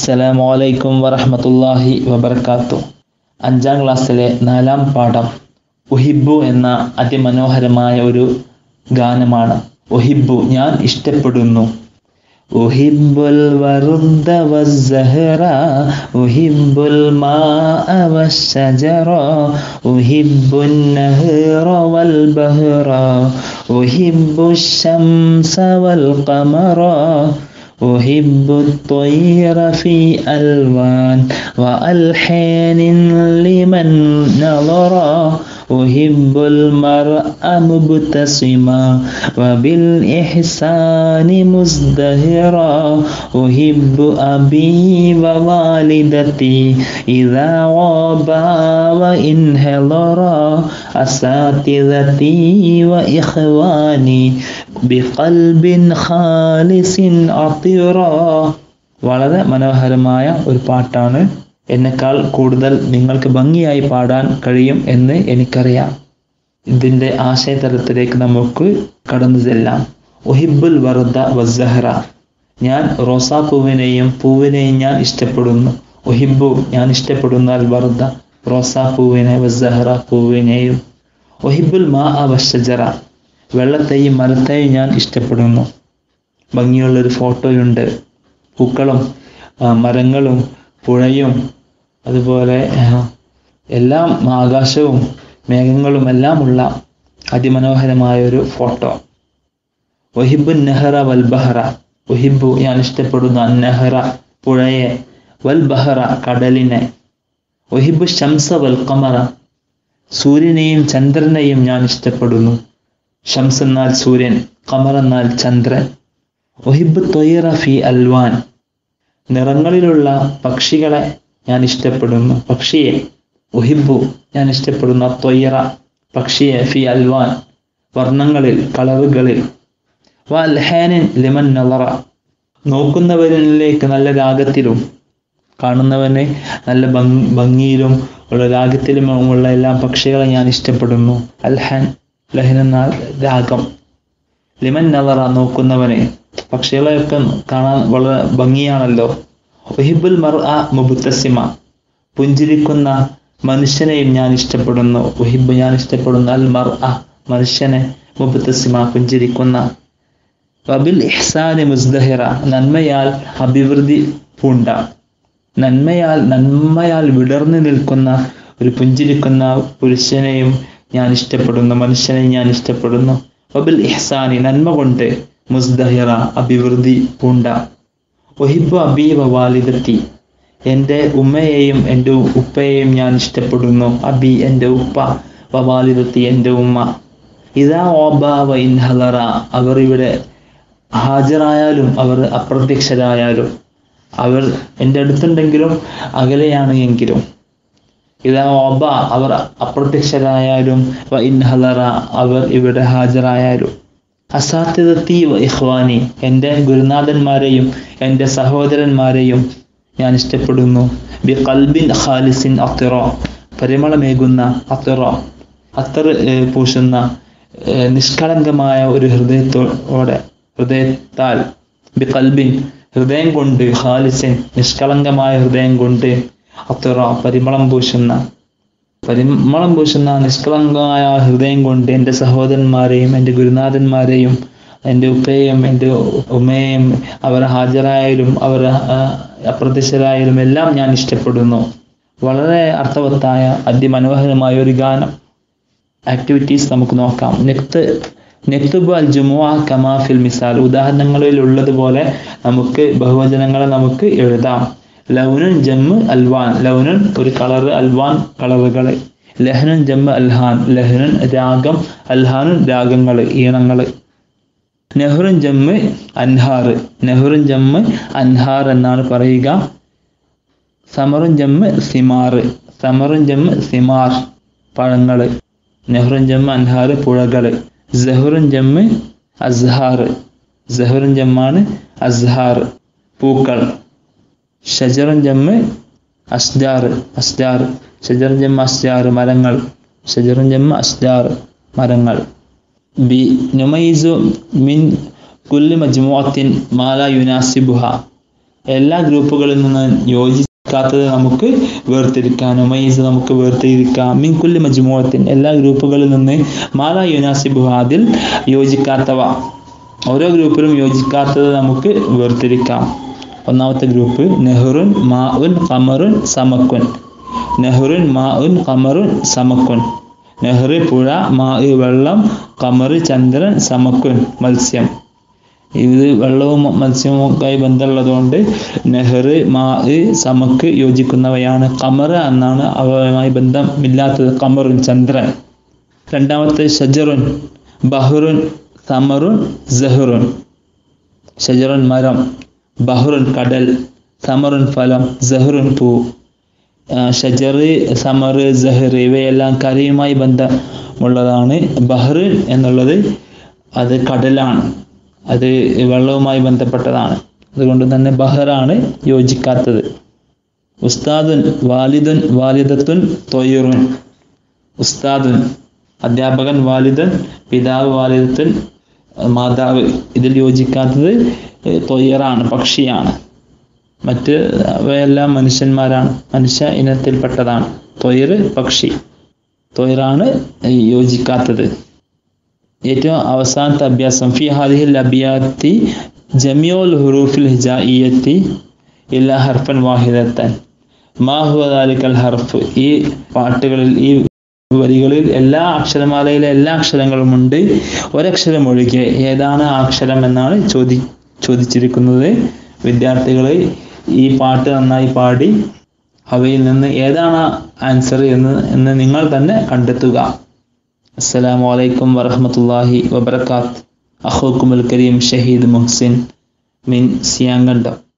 അസ്സലാമു അലൈക്കും വറഹ്മത്തുള്ളാഹി വബർക്കാത്തു അഞ്ചാം ക്ലാസ്സിലെ നാലാം പാഠം ഉഹിബു എന്ന അതിമനോഹരമായ ഒരു ഗാനമാണ് ഉഹിബു ഞാൻ ഇഷ്ടപ്പെടുന്നു أحب الورد والزهرة أحب الماء والشجر أحب النهر والبهر أحب الشمس والقمر أحب الطير في ألوان وألحان لمن نظر أحب المرء مبتسما وبالإحسان مزدهرا أحب أبي ووالدتي إذا غابا وإن حضرا أساتذتي وإخواني بقلب خالص عطرا വളരെ മനോഹരമായ ഒരു പാട്ടാണ് എന്നെക്കാൾ കൂടുതൽ നിങ്ങൾക്ക് ഭംഗിയായി പാടാൻ കഴിയും എന്ന് എനിക്കറിയാം ഇതിൻ്റെ ആശയതലത്തിലേക്ക് നമുക്ക് കടന്നു ചെല്ലാം ഒഹിബുൽ വർദ്ധ വസ്സഹറ ഞാൻ റോസാപ്പൂവിനെയും പൂവിനെയും ഞാൻ ഇഷ്ടപ്പെടുന്നു ഒഹിബു ഞാൻ ഇഷ്ടപ്പെടുന്ന അൽ വർദ്ധ റോസാപ്പൂവിനെ വസ്സഹറ പൂവിനെയും ഒഹിബുൽ മാ വശജറ വെള്ളത്തെയും മരത്തെയും ഞാൻ ഇഷ്ടപ്പെടുന്നു ഭംഗിയുള്ളൊരു ഫോട്ടോയുണ്ട് പൂക്കളും മരങ്ങളും പുഴയും അതുപോലെ എല്ലാം ആകാശവും മേഘങ്ങളും എല്ലാം ഉള്ള അതിമനോഹരമായ ഒരു ഫോട്ടോ ഒഹിബു നെഹറ വൽ ബഹറ ഒഹിബു ഞാൻ ഇഷ്ടപ്പെടുന്ന നെഹറ പുഴയെ വൽ ബഹറ കടലിനെ ഒഹിബു ഷംസ വൽ കമറ സൂര്യനെയും ചന്ദ്രനെയും ഞാൻ ഇഷ്ടപ്പെടുന്നു ഷംസ് എന്നാൽ സൂര്യൻ കമർ എന്നാൽ ചന്ദ്രൻ ഒഹിബ് തൊയ്റ ഫി അൽവാൻ നിറങ്ങളിലുള്ള പക്ഷികളെ ഞാൻ ഇഷ്ടപ്പെടുന്നു പക്ഷിയെ ഒഹിബു ഞാൻ ഇഷ്ടപ്പെടുന്ന തൊയ്റ പക്ഷിയെ ഫി അൽവാൻ വർണ്ണങ്ങളിൽ കളറുകളിൽ വ അൽഹാനിൻ ലിമൻ നളറ നോക്കുന്നവരിലേക്ക് നല്ല രാഗത്തിലും കാണുന്നവനെ നല്ല ഭംഗിയിലും ഉള്ള രാഗത്തിലും ഉള്ള എല്ലാ പക്ഷികളെ ഞാൻ ഇഷ്ടപ്പെടുന്നു അൽഹാൻ ലഹൻ എന്നാൽ രാഗം ലിമൻ നളറ നോക്കുന്നവനെ പക്ഷികളെയൊക്കെ കാണാൻ വളരെ ഭംഗിയാണല്ലോ ഒഹിബുൽ മർ ആ മുബുത്തസിമ പുഞ്ചിരിക്കുന്ന മനുഷ്യനെയും ഞാൻ ഇഷ്ടപ്പെടുന്നു ഒഹിബ് ഞാൻ ഇഷ്ടപ്പെടുന്ന അൽ മർ ആ മനുഷ്യനെ മുബുത്തസിമ പുഞ്ചിരിക്കുന്ന വബിൽ ഇഹ്സാനി മുസ്ദഹിറ നന്മയാൽ അഭിവൃദ്ധി പൂണ്ട നന്മയാൽ നന്മയാൽ വിടർന്നു നിൽക്കുന്ന ഒരു പുഞ്ചിരിക്കുന്ന പുരുഷനെയും ഞാൻ ഇഷ്ടപ്പെടുന്നു മനുഷ്യനെ ഞാൻ ഇഷ്ടപ്പെടുന്നു വബിൽ ഇഹ്സാനി നന്മ കൊണ്ട് മുസ്ദഹിറ അഭിവൃദ്ധി പൂണ്ട ഒഹിബു അബീവ വാലിദത്തി എൻ്റെ ഉമ്മയെയും എൻ്റെ ഉപ്പയെയും ഞാൻ ഇഷ്ടപ്പെടുന്നു അബി എൻ്റെ ഉപ്പ വവാലിദത്തി എൻ്റെ ഉമ്മ ഇതാ ഓബ വ ഇൻഹലറ അവർ ഇവിടെ ഹാജരായാലും അവർ അപ്രത്യക്ഷരായാലും അവർ എൻ്റെ അടുത്തുണ്ടെങ്കിലും അകലെയാണ് എങ്കിലും ഇതാ ഓബ അവർ അപ്രത്യക്ഷരായാലും വ ഇൻഹലറ അവർ ഇവിടെ ഹാജരായാലും അസാധ്യതത്തി ഇഹ്വാനി എൻ്റെ ഗുരുനാഥന്മാരെയും എൻ്റെ സഹോദരന്മാരെയും ഞാൻ ഇഷ്ടപ്പെടുന്നു ബി കൽബിൻ ഖാലിസിൻ അത്തിറോ പരിമളമേകുന്ന അത്തിറോ അത്തർ പൂശുന്ന നിഷ്കളങ്കമായ ഒരു ഹൃദയത്തോടെ ഹൃദയത്താൽ ബി കൽബിൻ ഹൃദയം കൊണ്ട് ഖാലിസിൻ നിഷ്കളങ്കമായ ഹൃദയം കൊണ്ട് അത്തിറോ പരിമളം പൂശുന്ന പരിമളം പൂശുന്ന നിഷ്കളങ്കമായ ഹൃദയം കൊണ്ട് എൻ്റെ സഹോദരന്മാരെയും എൻ്റെ ഗുരുനാഥന്മാരെയും എൻ്റെ ഉപ്പയെയും എൻ്റെ ഉമ്മയെയും അവർ ഹാജരായാലും അവർ അപ്രത്യക്ഷരായാലും എല്ലാം ഞാൻ ഇഷ്ടപ്പെടുന്നു വളരെ അർത്ഥവത്തായ അതിമനോഹരമായ ഒരു ഗാനം ആക്ടിവിറ്റീസ് നമുക്ക് നോക്കാം നെക്ത് നെക്തുബ് അൽ ജുമുഅ കമാഫിൽ മിസാൽ ഉദാഹരണങ്ങളിൽ ഉള്ളതുപോലെ നമുക്ക് ബഹുവചനങ്ങളെ നമുക്ക് എഴുതാം ലൗനുൻ ജമ്മ് അൽവാൻ ലൗനുൻ ഒരു കളർ അൽവാൻ കളറുകൾ ലഹനുൻ ജമ്മ് അൽഹാൻ ലഹനുൻ രാഗം അൽഹാനുൻ രാഗങ്ങൾ ഈണങ്ങൾ നെഹ്റുൻ ജമ്മ് അൻഹാർ നെഹ്റുൻ ജമ്മ് അൻഹാർ എന്നാണ് പറയുക സമറുൻ ജമ്മ് സിമാർ സമറുൻ ജമ്മ് സിമാർ പഴങ്ങൾ നെഹ്റുൻ ജമ്മ് അൻഹാർ പുഴകൾ ജഹുറുൻ ജമ്മ് അസ്ഹാർ ജഹുറുൻ ജമ്മാണ് അസ്ഹാർ പൂക്കൾ ഷജറുൻ ജമ്മ് അസ്ജാർ അസ്ജാർ ഷജറുൻ ജമ്മ് അസ്ജാർ മരങ്ങൾ ഷജറുൻ ജമ്മ് അസ്ജാർ മരങ്ങൾ ബി നുമൈസു മിൻ കുല്ലി മജ്മുഅത്തിൻ മാല യുനാസിബുഹ എല്ലാ ഗ്രൂപ്പുകളിൽ നിന്ന് യോജിക്കാത്തത് നമുക്ക് വേർതിരിക്കാൻ ഉമൈസ് നമുക്ക് വേർതിരിക്കാം മിൻകുല്ലി മജ്മുഅത്തിൻ എല്ലാ ഗ്രൂപ്പുകളിൽ നിന്ന് മാല യുനാസിബു അതിൽ യോജിക്കാത്തവ ഓരോ ഗ്രൂപ്പിലും യോജിക്കാത്തത് നമുക്ക് വേർതിരിക്കാം ഒന്നാമത്തെ ഗ്രൂപ്പ് നെഹ്റുൻ മാഉൻ ഖമറുൻ സമക്കുൻ നെഹ്റുൻ മാഉൻ ഖമറുൻ സമക്കുൻ നെഹ്റ് പുഴ മാ വെള്ളം ഖമറ് ചന്ദ്രൻ സമക്കുൻ മത്സ്യം ഇത് വെള്ളവും മത്സ്യവുമൊക്കെയായി ബന്ധമുള്ളതുകൊണ്ട് നെഹ്റ് മാ സമക്ക് യോജിക്കുന്നവയാണ് ഖമറ് എന്നാണ് അവയുമായി ബന്ധമില്ലാത്തത് ഖമറുൻ ചന്ദ്രൻ രണ്ടാമത്തെ ഷജറുൻ ബഹ്റുൻ സമറുൻ സഹറുൻ ഷജറുൻ മരം ബഹ്റുൻ കടൽ സമറുൻ ഫലം സഹറുൻ പൂ ഷജറ് സമറ് സഹർ ഇവയെല്ലാം കരയുമായി ബന്ധമുള്ളതാണ് ബഹ്റ് എന്നുള്ളത് അത് കടലാണ് അത് വെള്ളവുമായി ബന്ധപ്പെട്ടതാണ് അതുകൊണ്ട് തന്നെ ബഹറാണ് യോജിക്കാത്തത് ഉസ്താദുൻ വാലിദുൻ വാലിദത്തുൻ തൊയ്റുൻ ഉസ്താദുൻ അധ്യാപകൻ വാലിദൻ പിതാവ് വാലിദത്തുൻ മാതാവ് ഇതിൽ യോജിക്കാത്തത് തൊയ്യറാണ് പക്ഷിയാണ് മറ്റ് അവയെല്ലാം മനുഷ്യന്മാരാണ് മനുഷ്യ ഇനത്തിൽപ്പെട്ടതാണ് തൊയ്റ് പക്ഷി തൊയ്റാണ് യോജിക്കാത്തത് ഏറ്റവും അവസാനത്തെ അഭ്യാസം ഫി ഹാദിഹിൽ അബിയാത്തി ജമിയോൽ ഹുറൂഫിൽ ഹിജായിയത്തി ഇല്ല ഹർഫൻ വാഹിദത്തൻ മാഹുദാലിക്കൽ ഹർഫ് ഈ പാട്ടുകളിൽ ഈ വരികളിൽ എല്ലാ അക്ഷരമാലയിലെ എല്ലാ അക്ഷരങ്ങളും ഉണ്ട് ഒരക്ഷരം ഒഴികെ ഏതാണ് ആ അക്ഷരം എന്നാണ് ചോദി ചോദിച്ചിരിക്കുന്നത് വിദ്യാർത്ഥികളെ ഈ പാട്ട് നന്നായി പാടി അവയിൽ നിന്ന് ഏതാണ് ആൻസർ എന്ന് എന്ന് നിങ്ങൾ തന്നെ കണ്ടെത്തുക അസ്സലാമു അലൈക്കും വറഹമത്തല്ലാഹി വബർക്കാത്ത് അഹോക്കുമുൽ കരീം ഷഹീദ് മുഹ്സിൻ മിൻ സിയാങ്കണ്ടം